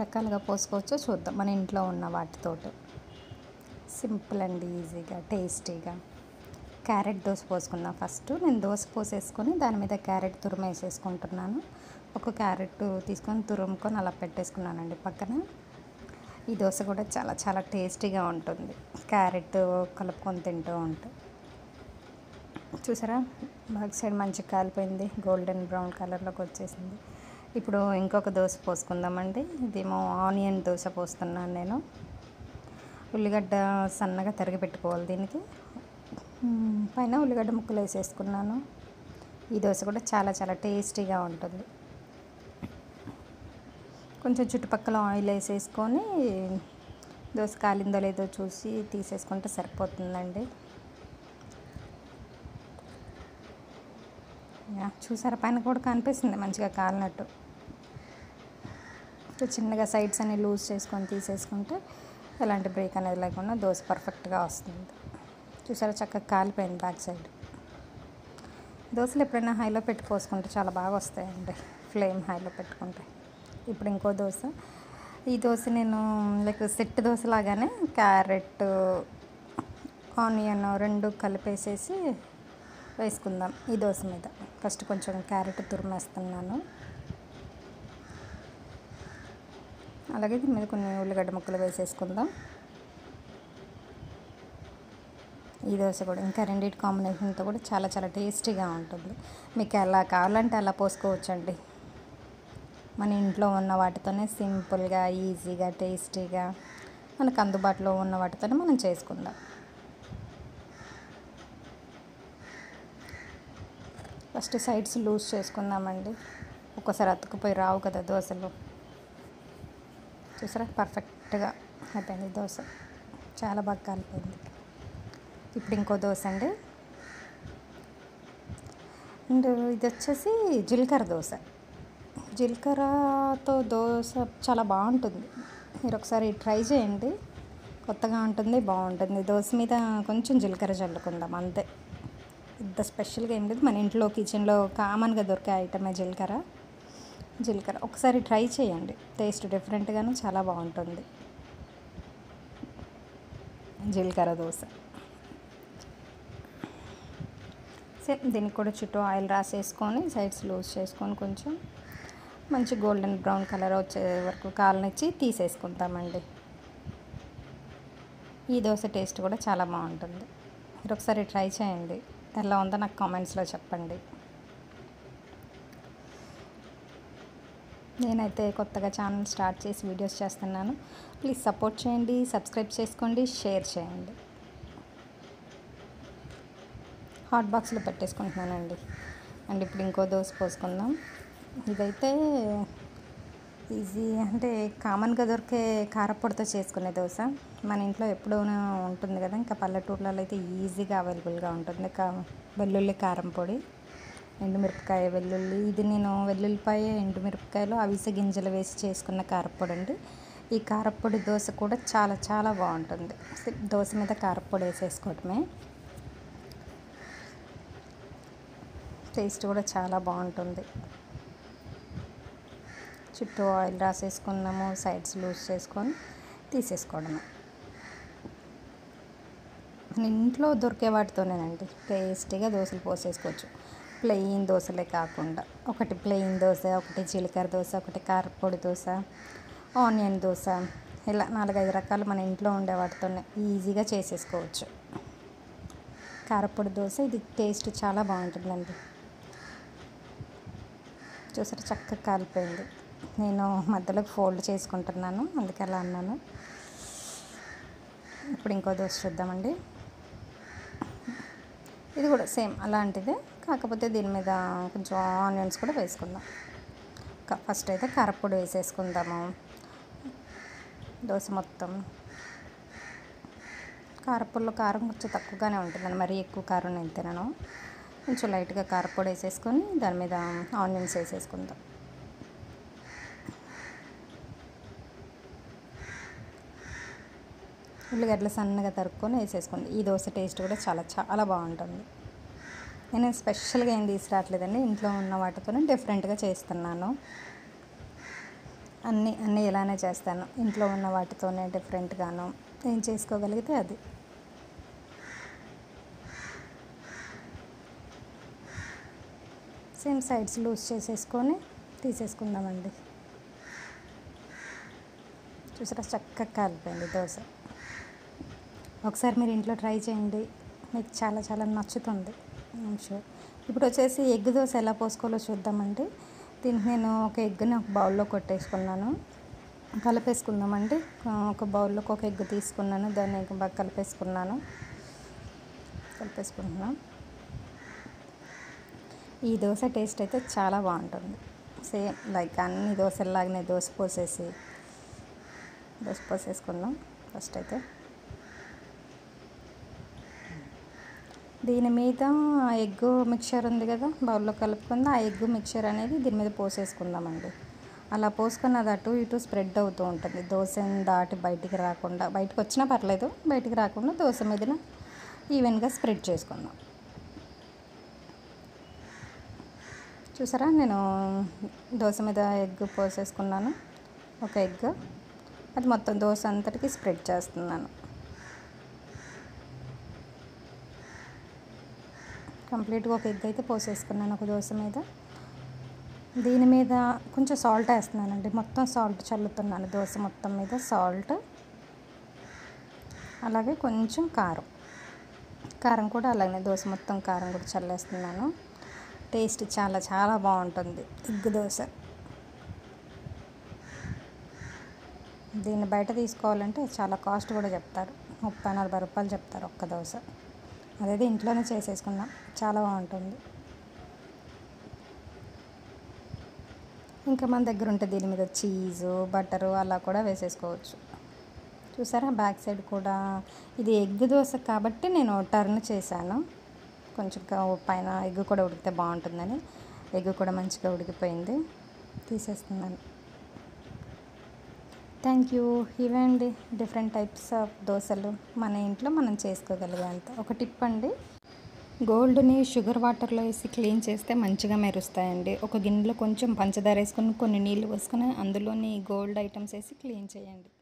రకాలుగా పోసుకోవచ్చో చూద్దాం మన ఇంట్లో ఉన్న వాటితోటి సింపుల్ అండ్ ఈజీగా టేస్టీగా క్యారెట్ దోశ పోసుకుందాం ఫస్ట్ నేను దోశ పోసేసుకొని దాని మీద క్యారెట్ తురుము వేసేసుకుంటున్నాను ఒక క్యారెట్ తీసుకొని తురుముకొని అలా పెట్టేసుకున్నానండి పక్కన ఈ దోశ కూడా చాలా చాలా టేస్టీగా ఉంటుంది క్యారెట్ కలుపుకొని తింటూ ఉంటే చూసారా బ్యాక్ సైడ్ మంచిగా కాలిపోయింది గోల్డెన్ బ్రౌన్ కలర్లోకి వచ్చేసింది ఇప్పుడు ఇంకొక దోశ పోసుకుందామండి ఇదేమో ఆనియన్ దోశ పోస్తున్నాను నేను ఉల్లిగడ్డ సన్నగా తరిగి పెట్టుకోవాలి దీనికి మ్మ్, పైన ఉల్లిగడ్డ ముక్కలు వేసేసుకున్నాను ఈ దోశ కూడా చాలా చాలా టేస్టీగా ఉంటుంది కొంచెం చుట్టుపక్కల ఆయిల్ వేసేసుకొని దోశ కాలిందో లేదో చూసి తీసేసుకుంటే సరిపోతుందండి యా, చూసారా పైన కూడా కనిపిస్తుంది మంచిగా కాలినట్టు సో చిన్నగా సైడ్స్ అన్ని లూజ్ చేసుకొని తీసేసుకుంటే ఎలాంటి బ్రేక్ అనేది లేకుండా దోశ పర్ఫెక్ట్గా వస్తుంది చూసారా చక్కగా కాలిపోయింది బ్యాక్ సైడ్ దోశలు ఎప్పుడైనా హైలో పెట్టి పోసుకుంటే చాలా బాగా వస్తాయండి ఫ్లేమ్ హైలో పెట్టుకుంటే ఇప్పుడు ఇంకో దోశ ఈ దోశ నేను లైక్ సెట్ దోశ లాగానే క్యారెట్ ఆనియన్ రెండు కలిపేసేసి వేసుకుందాం ఈ దోశ మీద ఫస్ట్ కొంచెం క్యారెట్ తురిమేస్తున్నాను అలాగే దీని మీద కొన్ని ఉల్లిగడ్డ ముక్కలు వేసేసుకుందాం ఈ దోశ కూడా ఇంకా రెండింటి కాంబినేషన్తో కూడా చాలా చాలా టేస్టీగా ఉంటుంది మీకు ఎలా కావాలంటే అలా పోసుకోవచ్చండి మన ఇంట్లో ఉన్న వాటితోనే సింపుల్గా ఈజీగా టేస్టీగా మనకు అందుబాటులో ఉన్న వాటితోనే మనం చేసుకుందాం ఫస్ట్ సైడ్స్ లూజ్ చేసుకుందామండి ఒక్కోసారి అతుకుపోయి రావు కదా దోశలు చూసారా పర్ఫెక్ట్గా అయిపోయింది దోశ చాలా బాగా కాలిపోయింది ఇప్పుడు ఇంకో దోశ అండి అండ్ ఇది వచ్చేసి జీలకర్ర దోశ జీలకర్రతో దోశ చాలా బాగుంటుంది మీరు ఒకసారి ట్రై చేయండి కొత్తగా ఉంటుంది బాగుంటుంది దోశ మీద కొంచెం జీలకర్ర చల్లుకుందాం అంతే ఇంత స్పెషల్గా ఏం లేదు మన ఇంట్లో కిచెన్లో కామన్గా దొరికే ఐటమే జీలకర్ర జీలకర్ర ఒకసారి ట్రై చేయండి టేస్ట్ డిఫరెంట్గాను చాలా బాగుంటుంది జీలకర్ర దోశ సేమ్ దీనికి కూడా చుట్టూ ఆయిల్ రాసేసుకొని సైడ్స్ లూజ్ చేసుకొని కొంచెం మంచి గోల్డెన్ బ్రౌన్ కలర్ వచ్చే వరకు కాలనిచ్చి తీసేసుకుంటామండి ఈ దోశ టేస్ట్ కూడా చాలా బాగుంటుంది మీరు ఒకసారి ట్రై చేయండి ఎలా ఉందో నాకు కామెంట్స్లో చెప్పండి నేనైతే కొత్తగా ఛానల్ స్టార్ట్ చేసి వీడియోస్ చేస్తున్నాను ప్లీజ్ సపోర్ట్ చేయండి సబ్స్క్రైబ్ చేసుకోండి షేర్ చేయండి హాట్ బాక్స్లో పెట్టేసుకుంటున్నానండి అండ్ ఇప్పుడు ఇంకో దోశ పోసుకుందాం ఇదైతే ఈజీ అంటే కామన్గా దొరికే కారపొడితో చేసుకునే దోశ మన ఇంట్లో ఎప్పుడూ ఉంటుంది కదా ఇంకా పల్లెటూర్లలో అయితే ఈజీగా అవైలబుల్గా ఉంటుంది కా వెల్లుల్లి కారం పొడి ఎండుమిరపకాయ వెల్లుల్లి ఇది నేను వెల్లుల్లిపాయ ఎండుమిరపకాయలు అవిసె గింజలు వేసి చేసుకున్న కారపొడి అండి ఈ కారపొడి దోశ కూడా చాలా చాలా బాగుంటుంది దోశ మీద కారపొడి వేసేసుకోవటమే టేస్ట్ కూడా చాలా బాగుంటుంది చుట్టూ ఆయిల్ రాసేసుకున్నాము సైడ్స్ లూజ్ చేసుకొని తీసేసుకోవడమే మన ఇంట్లో దొరికే వాటితోనేనండి టేస్టీగా దోశలు పోసేసుకోవచ్చు ప్లెయిన్ దోశలే కాకుండా ఒకటి ప్లెయిన్ దోశ ఒకటి జీలకర్ర దోశ ఒకటి కారపొడి దోశ ఆనియన్ దోశ ఇలా నాలుగైదు రకాలు మన ఇంట్లో ఉండే వాటితోనే ఈజీగా చేసేసుకోవచ్చు కారపొడి దోశ ఇది టేస్ట్ చాలా బాగుంటుందండి చూసారు చక్కగా కాలిపోయింది నేను మధ్యలో ఫోల్డ్ చేసుకుంటున్నాను అందుకే అలా అన్నాను ఇప్పుడు ఇంకో దోశ చూద్దామండి ఇది కూడా సేమ్ అలాంటిదే కాకపోతే దీని మీద కొంచెం ఆనియన్స్ కూడా వేసుకుందాం క- ఫస్ట్ అయితే కారపొడి వేసేసుకుందాము దోశ మొత్తం కారపొడిలో కారం కొంచెం తక్కువగానే ఉంటుందని మరీ ఎక్కువ కారం నేను తినను కొంచెం లైట్గా కారపొడి వేసేసుకొని దాని మీద ఆనియన్స్ వేసేసుకుందాం ఉల్లిగడ్డలు సన్నగా తరుక్కొని వేసేసుకోండి ఈ దోశ టేస్ట్ కూడా చాలా చాలా బాగుంటుంది నేను స్పెషల్గా ఏం తీసుకురావట్లేదండి ఇంట్లో ఉన్న వాటితోనే డిఫరెంట్గా చేస్తున్నాను అన్నీ అన్నీ ఇలానే చేస్తాను ఇంట్లో ఉన్న వాటితోనే డిఫరెంట్గాను ఏం చేసుకోగలిగితే అది సేమ్ సైడ్స్ లూజ్ చేసేసుకొని తీసేసుకుందామండి చూసారా చక్కగా కాలిపోయింది దోశ ఒకసారి మీరు ఇంట్లో ట్రై చేయండి మీకు చాలా చాలా నచ్చుతుంది షూర్ ఇప్పుడు వచ్చేసి ఎగ్ దోశ ఎలా పోసుకోవాలో చూద్దామండి దీనికి నేను ఒక ఎగ్ని ఒక బౌల్లో కొట్టేసుకున్నాను కలిపేసుకుందామండి ఒక బౌల్లోకి ఒక ఎగ్ తీసుకున్నాను దాన్ని బాగా కలిపేసుకున్నాను కలిపేసుకుంటున్నాను ఈ దోశ టేస్ట్ అయితే చాలా బాగుంటుంది సేమ్ లైక్ అన్ని దోశల్లాగానే దోశ పోసేసి దోశ పోసేసుకుందాం ఫస్ట్ అయితే దీని మీద ఎగ్ మిక్చర్ ఉంది కదా బౌల్లో కలుపుకుంది ఆ ఎగ్ మిక్చర్ అనేది దీని మీద పోసేసుకుందామండి అలా పోసుకున్న అది అటు ఇటు స్ప్రెడ్ అవుతూ ఉంటుంది దోశ దాటి బయటికి రాకుండా బయటకు వచ్చినా పర్లేదు బయటికి రాకుండా దోశ మీదన ఈవెన్గా స్ప్రెడ్ చేసుకుందాం చూసారా నేను దోశ మీద ఎగ్ పోసేసుకున్నాను ఒక ఎగ్ అది మొత్తం దోశ అంతటికి స్ప్రెడ్ చేస్తున్నాను కంప్లీట్గా ఒక ఎగ్ అయితే పోసేసుకున్నాను ఒక దోశ మీద దీని మీద కొంచెం సాల్ట్ వేస్తున్నానండి మొత్తం సాల్ట్ చల్లుతున్నాను దోశ మొత్తం మీద సాల్ట్ అలాగే కొంచెం కారం కారం కూడా అలాగే దోశ మొత్తం కారం కూడా చల్లేస్తున్నాను టేస్ట్ చాలా చాలా బాగుంటుంది ఎగ్ దోశ దీన్ని బయట తీసుకోవాలంటే చాలా కాస్ట్ కూడా చెప్తారు ముప్పై నలభై రూపాయలు చెప్తారు ఒక్క దోశ అదైతే ఇంట్లోనే చేసేసుకున్నాం చాలా బాగుంటుంది ఇంకా మన దగ్గర ఉంటే దీని మీద చీజు బటరు అలా కూడా వేసేసుకోవచ్చు చూసారా బ్యాక్ సైడ్ కూడా ఇది ఎగ్ దోశ కాబట్టి నేను టర్న్ చేశాను కొంచెం పైన ఎగ్ కూడా ఉడికితే బాగుంటుందని ఎగ్ కూడా మంచిగా ఉడికిపోయింది తీసేస్తున్నాను థ్యాంక్ యూ ఇవండి డిఫరెంట్ టైప్స్ ఆఫ్ దోశలు మన ఇంట్లో మనం చేసుకోగలిగేంత ఒక టిప్ అండి గోల్డ్ని షుగర్ వాటర్లో వేసి క్లీన్ చేస్తే మంచిగా మెరుస్తాయండి ఒక గిన్నెలో కొంచెం పంచదార వేసుకొని కొన్ని నీళ్ళు పోసుకొని అందులోని గోల్డ్ ఐటమ్స్ వేసి క్లీన్ చేయండి